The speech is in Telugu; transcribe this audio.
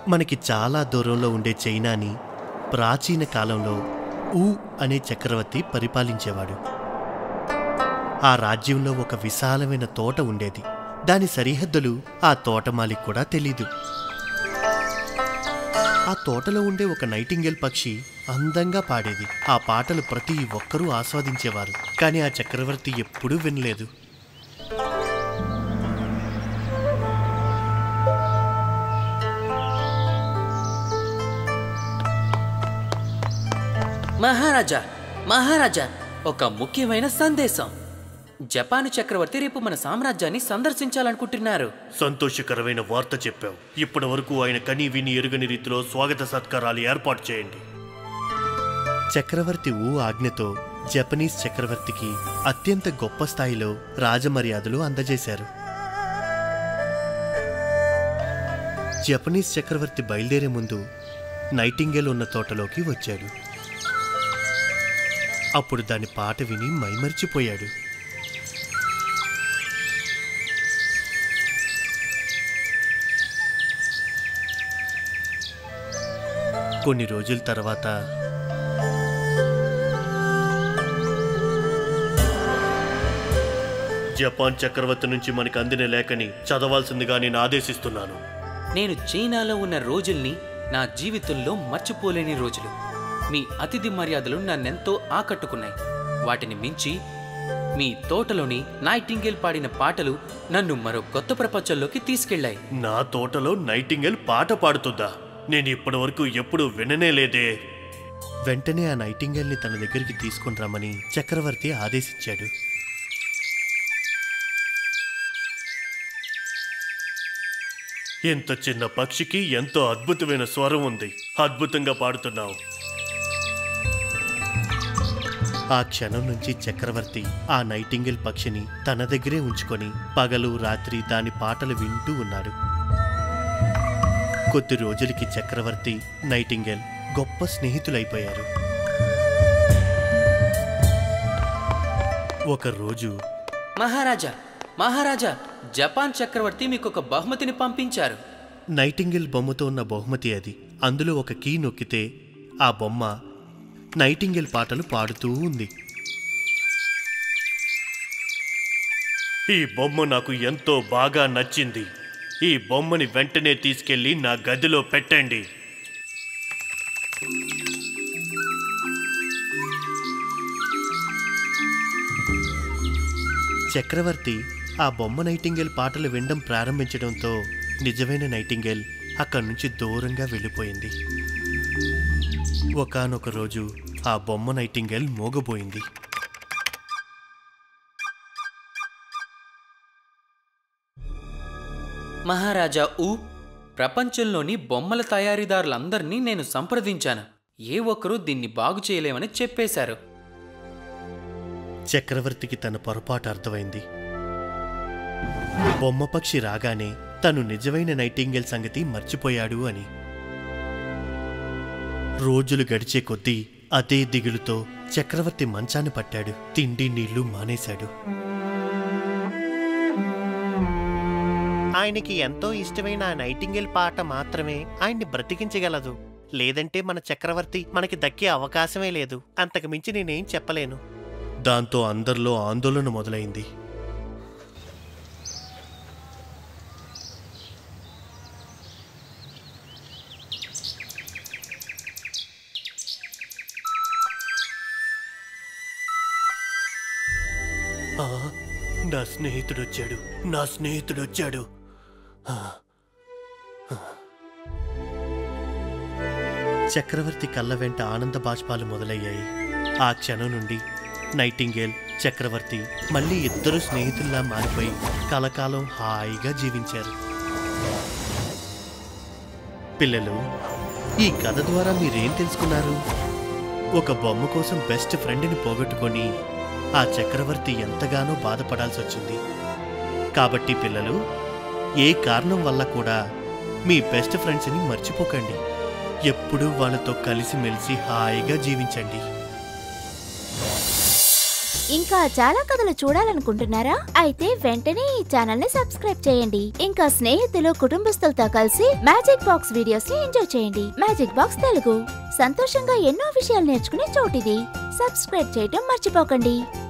మనకి చాలా దూరంలో ఉండే చైనాని ప్రాచీన కాలంలో ఊ అనే చక్రవర్తి పరిపాలించేవాడు ఆ రాజ్యంలో ఒక విశాలమైన తోట ఉండేది దాని సరిహద్దులు ఆ తోటమాలికి కూడా తెలీదు ఆ తోటలో ఉండే ఒక నైటింగేల్ పక్షి అందంగా పాడేది ఆ పాటలు ప్రతి ఒక్కరూ ఆస్వాదించేవారు కానీ ఆ చక్రవర్తి ఎప్పుడూ వినలేదు మహారాజా మహారాజా ఒక ముఖ్యమైన సందేశం జపాను చక్రవర్తి రేపు మన సామ్రాజ్యాన్ని సందర్శించాలనుకుంటున్నారు సంతోషకరమైన వార్త చెప్పావు ఇప్పటి వరకు ఆయన కని విని ఎరుగని రీతిలో స్వాగత సత్కారాలు ఏర్పాటు చేయండి చక్రవర్తి ఊ ఆజ్ఞతో జపనీస్ చక్రవర్తికి అత్యంత గొప్ప స్థాయిలో రాజమర్యాదలు అందజేశారు జపనీస్ చక్రవర్తి బయలుదేరే ముందు నైటింగేల్ ఉన్న తోటలోకి వచ్చాడు అప్పుడు దాని పాట విని మైమర్చిపోయాడు కొన్ని రోజుల తర్వాత జపాన్ చక్రవర్తి నుంచి మనకి అందిన లేఖని చదవాల్సిందిగా నేను ఆదేశిస్తున్నాను నేను చైనాలో ఉన్న రోజుల్ని నా జీవితంలో మర్చిపోలేని రోజులు మీ అతిథి మర్యాదలు నన్నెంతో ఆకట్టుకున్నాయి వాటిని మించి మీ తోటలోని నైటింగేల్ పాడిన పాటలు నన్ను మరో కొత్త ప్రపంచంలోకి తీసుకెళ్లాయి నా తోటలో నైటింగేల్ పాట పాడుతుందా నేను ఇప్పటి వరకు ఎప్పుడు విననే లేదే వెంటనే ఆ నైటింగేల్ని తన దగ్గరికి తీసుకుని రమ్మని చక్రవర్తి ఆదేశించాడు ఇంత చిన్న పక్షికి ఎంతో అద్భుతమైన స్వరం ఉంది అద్భుతంగా పాడుతున్నావు ఆ క్షణం నుంచి చక్రవర్తి ఆ నైటింగేల్ పక్షిని తన దగ్గరే ఉంచుకొని పగలు రాత్రి దాని పాటలు వింటూ ఉన్నాడు కొద్ది రోజులకి చక్రవర్తి నైటింగేల్ గొప్ప స్నేహితులైపోయారు ఒక రోజు మహారాజా మహారాజా జపాన్ చక్రవర్తి మీకు ఒక బహుమతిని పంపించారు నైటింగేల్ బొమ్మతో ఉన్న బహుమతి అది అందులో ఒక కీ నొక్కితే ఆ బొమ్మ నైటింగేల్ పాటలు పాడుతూ ఉంది ఈ బొమ్మ నాకు ఎంతో బాగా నచ్చింది ఈ బొమ్మని వెంటనే తీసుకెళ్లి నా గదిలో పెట్టండి చక్రవర్తి ఆ బొమ్మ నైటింగేల్ పాటలు వినడం ప్రారంభించడంతో నిజమైన నైటింగేల్ అక్కడి నుంచి దూరంగా వెళ్ళిపోయింది ఒకానొక రోజు ఆ బొమ్మ నైటింగేల్ మోగబోయింది మహారాజా ఊ ప్రపంచంలోని బొమ్మల తయారీదారులందరినీ నేను సంప్రదించాను ఏ ఒక్కరూ దీన్ని బాగు చేయలేమని చెప్పేశారు చక్రవర్తికి తన పొరపాటు అర్థమైంది బొమ్మ పక్షి రాగానే తను నిజమైన నైటింగేల్ సంగతి మర్చిపోయాడు అని రోజులు గడిచే కొద్దీ అదే దిగులుతో చక్రవర్తి మంచాన్ని పట్టాడు తిండి నీళ్లు మానేశాడు ఆయనకి ఎంతో ఇష్టమైన ఆ నైటింగేల్ పాట మాత్రమే ఆయన్ని బ్రతికించగలదు లేదంటే మన చక్రవర్తి మనకి దక్కే అవకాశమే లేదు అంతకు మించి నేనేం చెప్పలేను దాంతో అందరిలో ఆందోళన మొదలైంది ఆ, నా స్నేహితుడు వచ్చాడు నా స్నేహితుడు వచ్చాడు ఆ, ఆ. చక్రవర్తి కళ్ళ వెంట ఆనంద బాష్పాలు మొదలయ్యాయి ఆ క్షణం నుండి నైటింగేల్ చక్రవర్తి మళ్ళీ ఇద్దరు స్నేహితుల్లా మారిపోయి కలకాలం హాయిగా జీవించారు పిల్లలు ఈ కథ ద్వారా మీరేం తెలుసుకున్నారు ఒక బొమ్మ కోసం బెస్ట్ ఫ్రెండ్ని పోగొట్టుకొని ఆ చక్రవర్తి ఎంతగానో బాధపడాల్సి వచ్చింది కాబట్టి పిల్లలు ఏ కారణం వల్ల కూడా మీ బెస్ట్ ఫ్రెండ్స్ని మర్చిపోకండి ఎప్పుడూ వాళ్ళతో కలిసిమెలిసి హాయిగా జీవించండి ఇంకా చాలా కథలు చూడాలనుకుంటున్నారా అయితే వెంటనే ఈ ఛానల్ ని సబ్స్క్రైబ్ చేయండి ఇంకా స్నేహితులు కుటుంబస్తులతో కలిసి మ్యాజిక్ బాక్స్ వీడియోస్ ని ఎంజాయ్ చేయండి మ్యాజిక్ బాక్స్ తెలుగు సంతోషంగా ఎన్నో విషయాలు నేర్చుకునే చోటిది సబ్స్క్రైబ్ చేయటం మర్చిపోకండి